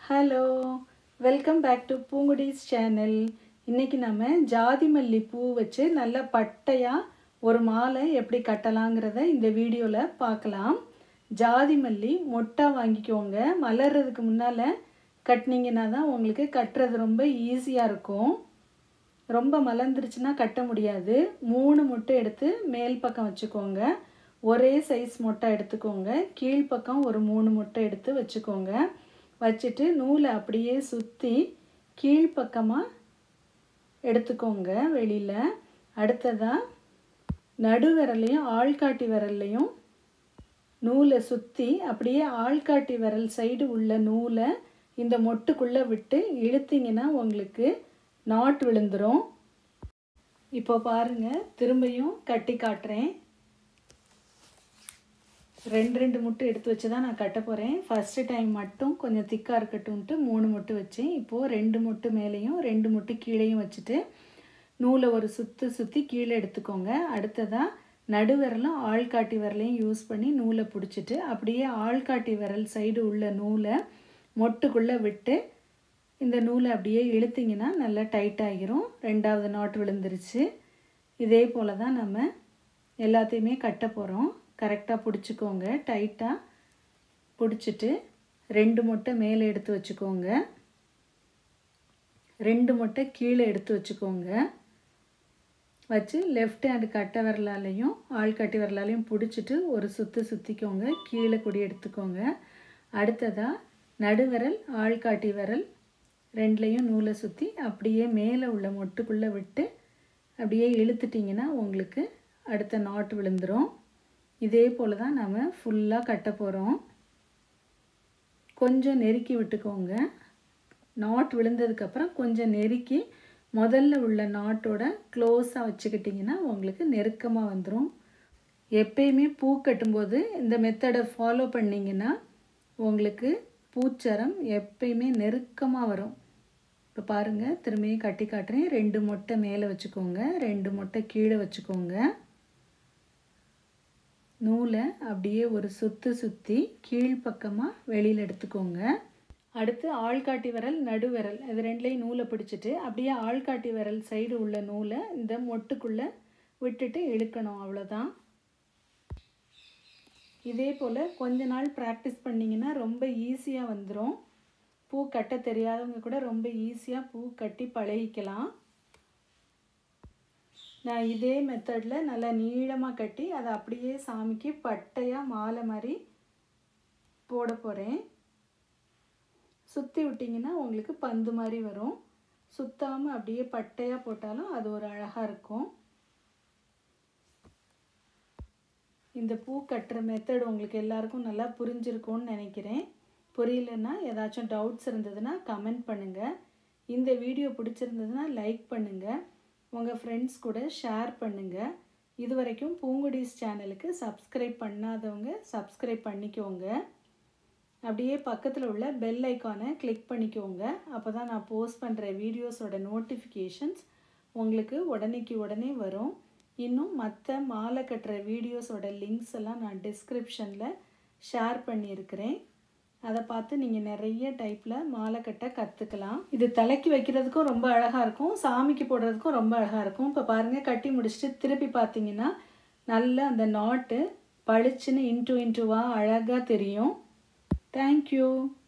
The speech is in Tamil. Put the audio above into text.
ஹலோ வெல்கம் பேக் டு பூங்குடிஸ் சேனல் இன்றைக்கி நம்ம ஜாதி மல்லி பூ வச்சு நல்ல பட்டையாக ஒரு மாலை எப்படி கட்டலாங்கிறத இந்த வீடியோவில் பார்க்கலாம் ஜாதி மல்லி மொட்டா வாங்கிக்கோங்க மலர்றதுக்கு முன்னால் கட்டினீங்கன்னா தான் உங்களுக்கு கட்டுறது ரொம்ப ஈஸியாக இருக்கும் ரொம்ப மலர்ந்துருச்சுன்னா கட்ட முடியாது மூணு முட்டை எடுத்து மேல் பக்கம் வச்சுக்கோங்க ஒரே சைஸ் மொட்டை எடுத்துக்கோங்க கீழ்ப்பக்கம் ஒரு மூணு முட்டை எடுத்து வச்சுக்கோங்க வச்சுட்டு நூலை அப்படியே சுற்றி கீழ்ப்பக்கமாக எடுத்துக்கோங்க வெளியில் அடுத்ததாக நடு விரலையும் ஆள்காட்டி விரல்லையும் நூலை சுற்றி அப்படியே ஆள்காட்டி விரல் சைடு உள்ள நூலை இந்த மொட்டுக்குள்ளே விட்டு இழுத்திங்கன்னா உங்களுக்கு நாட் விழுந்துடும் இப்போ பாருங்கள் திரும்பியும் கட்டி காட்டுறேன் ரெண்டு ரெண்டு முட்டை எடுத்து வச்சு தான் நான் கட்ட போகிறேன் ஃபஸ்ட்டு டைம் மட்டும் கொஞ்சம் திக்காக இருக்கட்டும்ன்ட்டு மூணு முட்டை வச்சேன் இப்போது ரெண்டு முட்டை மேலேயும் ரெண்டு முட்டை கீழேயும் வச்சுட்டு நூலை ஒரு சுற்று சுற்றி கீழே எடுத்துக்கோங்க அடுத்ததாக நடுவிரலும் ஆள்காட்டி விரலையும் யூஸ் பண்ணி நூலை பிடிச்சிட்டு அப்படியே ஆள்காட்டி விரல் சைடு உள்ள நூலை மொட்டுக்குள்ளே விட்டு இந்த நூலை அப்படியே இழுத்திங்கன்னா நல்லா டைட் ஆகிரும் ரெண்டாவது நாட் விழுந்துருச்சு இதே போல் தான் நம்ம எல்லாத்தையுமே கட்ட போகிறோம் கரெக்டாக பிடிச்சிக்கோங்க டைட்டாக பிடிச்சிட்டு ரெண்டு முட்டை மேலே எடுத்து வச்சுக்கோங்க ரெண்டு முட்டை கீழே எடுத்து வச்சுக்கோங்க வச்சு லெஃப்ட் ஹேண்டு கட்டை விரலாலையும் ஆள்கட்டி விரலாலையும் பிடிச்சிட்டு ஒரு சுற்று சுற்றிக்கோங்க கீழே கொடி எடுத்துக்கோங்க அடுத்ததாக நடுவிரல் ஆள்காட்டி விரல் ரெண்டுலேயும் நூலை சுற்றி அப்படியே மேலே உள்ள மொட்டுக்குள்ளே விட்டு அப்படியே இழுத்துட்டிங்கன்னா உங்களுக்கு அடுத்த நாட் விழுந்துடும் இதே போல் தான் நம்ம ஃபுல்லாக கட்ட போகிறோம் கொஞ்சம் நெருக்கி விட்டுக்கோங்க நாட் விழுந்ததுக்கப்புறம் கொஞ்சம் நெருக்கி முதல்ல உள்ள நாட்டோட க்ளோஸாக வச்சுக்கிட்டிங்கன்னா உங்களுக்கு நெருக்கமாக வந்துடும் எப்பயுமே பூ கட்டும்போது இந்த மெத்தடை ஃபாலோ பண்ணிங்கன்னா உங்களுக்கு பூச்சரம் எப்பயுமே நெருக்கமாக வரும் இப்போ பாருங்கள் திரும்பியும் கட்டி காட்டுறேன் ரெண்டு மொட்டை மேலே வச்சுக்கோங்க ரெண்டு மொட்டை கீழே வச்சுக்கோங்க நூலை அப்படியே ஒரு சுற்று சுற்றி கீழ்ப்பக்கமாக வெளியில் எடுத்துக்கோங்க அடுத்து ஆள்காட்டி விரல் நடு விரல் இது ரெண்டுலேயும் நூலை பிடிச்சிட்டு அப்படியே ஆள்காட்டி விரல் சைடு உள்ள நூலை இந்த மொட்டுக்குள்ளே விட்டுட்டு இழுக்கணும் அவ்வளோதான் இதே போல் கொஞ்ச நாள் ப்ராக்டிஸ் பண்ணிங்கன்னா ரொம்ப ஈஸியாக வந்துடும் பூ கட்ட தெரியாதவங்க கூட ரொம்ப ஈஸியாக பூ கட்டி பழகிக்கலாம் நான் இதே மெத்தடில் நல்லா நீளமாக கட்டி அதை அப்படியே சாமிக்கு பட்டையாக மாலை மாதிரி போட போகிறேன் சுற்றி விட்டிங்கன்னா உங்களுக்கு பந்து மாதிரி வரும் சுத்தாமல் அப்படியே பட்டையாக போட்டாலும் அது ஒரு அழகாக இருக்கும் இந்த பூ கட்டுற மெத்தட் உங்களுக்கு எல்லாருக்கும் நல்லா புரிஞ்சிருக்கும்னு நினைக்கிறேன் புரியலன்னா ஏதாச்சும் டவுட்ஸ் இருந்ததுன்னா கமெண்ட் பண்ணுங்கள் இந்த வீடியோ பிடிச்சிருந்ததுன்னா லைக் பண்ணுங்கள் உங்கள் ஃப்ரெண்ட்ஸ் கூட ஷேர் பண்ணுங்கள் இது வரைக்கும் பூங்குடிஸ் சேனலுக்கு சப்ஸ்கிரைப் பண்ணாதவங்க சப்ஸ்கிரைப் பண்ணிக்கோங்க அப்படியே பக்கத்தில் உள்ள பெல் ஐக்கானை கிளிக் பண்ணிக்கோங்க அப்போ தான் நான் போஸ்ட் பண்ணுற வீடியோஸோட நோட்டிஃபிகேஷன்ஸ் உங்களுக்கு உடனேக்கு உடனே வரும் இன்னும் மற்ற மாலை கட்டுற வீடியோஸோட லிங்க்ஸ் எல்லாம் நான் டிஸ்கிரிப்ஷனில் ஷேர் பண்ணியிருக்கிறேன் அதை பார்த்து நீங்கள் நிறைய டைப்பில் மாலை கட்ட கற்றுக்கலாம் இது தலைக்கு வைக்கிறதுக்கும் ரொம்ப அழகாக இருக்கும் சாமிக்கு போடுறதுக்கும் ரொம்ப அழகாக இருக்கும் இப்போ பாருங்கள் கட்டி முடிச்சுட்டு திருப்பி பார்த்தீங்கன்னா நல்ல அந்த நாட்டு பளிச்சுன்னு இன்ட்டு இன்ட்டுவாக அழகாக தெரியும் தேங்க்யூ